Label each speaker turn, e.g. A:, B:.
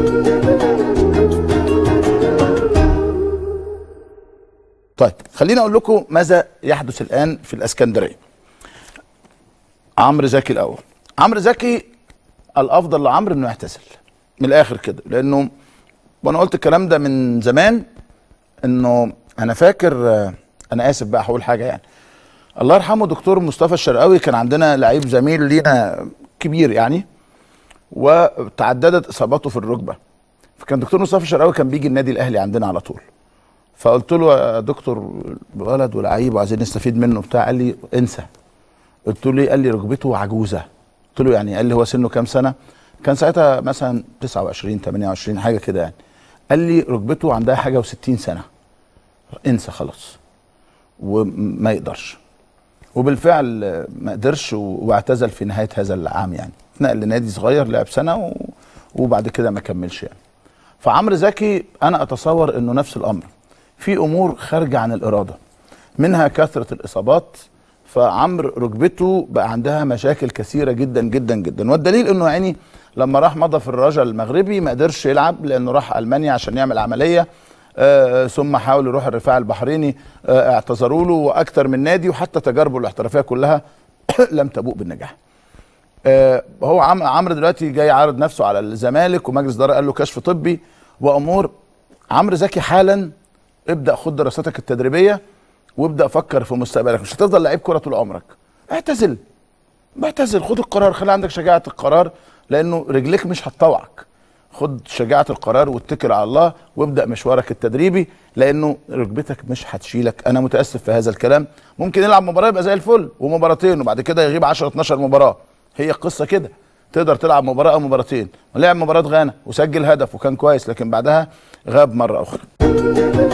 A: طيب خليني اقول لكم ماذا يحدث الان في الاسكندريه عمرو زكي الاول عمرو زكي الافضل لعمرو انه يعتزل من الاخر كده لانه وانا قلت الكلام ده من زمان انه انا فاكر آه، انا اسف بقى هقول حاجه يعني الله يرحمه دكتور مصطفى الشرقاوي كان عندنا لعيب زميل لينا كبير يعني وتعددت اصاباته في الركبه فكان دكتور مصطفى الشرقاوي كان بيجي النادي الاهلي عندنا على طول فقلت له يا دكتور ولد ولعيب وعايزين نستفيد منه بتاع قال لي انسى قلت له ليه قال لي ركبته عجوزه قلت له يعني قال لي هو سنه كام سنه كان ساعتها مثلا 29 28 حاجه كده يعني قال لي ركبته عندها حاجه و60 سنه انسى خلاص وما يقدرش وبالفعل آه، ما قدرش و- واعتزل في نهايه هذا العام يعني اتنقل لنادي صغير لعب سنه و... وبعد كده ما كملش يعني فعمرو زكي انا اتصور انه نفس الامر في امور خارجه عن الاراده منها كثره الاصابات فعمرو ركبته بقى عندها مشاكل كثيره جدا جدا جدا والدليل انه يعني لما راح مضى في الرجا المغربي ما قدرش يلعب لانه راح المانيا عشان يعمل عمليه آه ثم حاول يروح الرفاع البحريني آه اعتذروا له واكثر من نادي وحتى تجاربه الاحترافيه كلها لم تبوء بالنجاح آه، هو عم عمرو دلوقتي جاي عارض نفسه على الزمالك ومجلس اداره قال له كشف طبي وامور عمرو زكي حالا ابدا خد دراساتك التدريبيه وابدا فكر في مستقبلك مش هتفضل لعيب كوره طول عمرك اعتزل اعتزل خد القرار خلي عندك شجاعه القرار لانه رجليك مش هتطوعك خد شجاعه القرار واتكل على الله وابدا مشوارك التدريبي لانه ركبتك مش هتشيلك انا متاسف في هذا الكلام ممكن يلعب مباراه يبقى زي الفل ومباراتين وبعد كده يغيب 10 12 مباراه هي القصه كده تقدر تلعب مباراه او مباراتين ولعب مباراه غانا وسجل هدف وكان كويس لكن بعدها غاب مره اخرى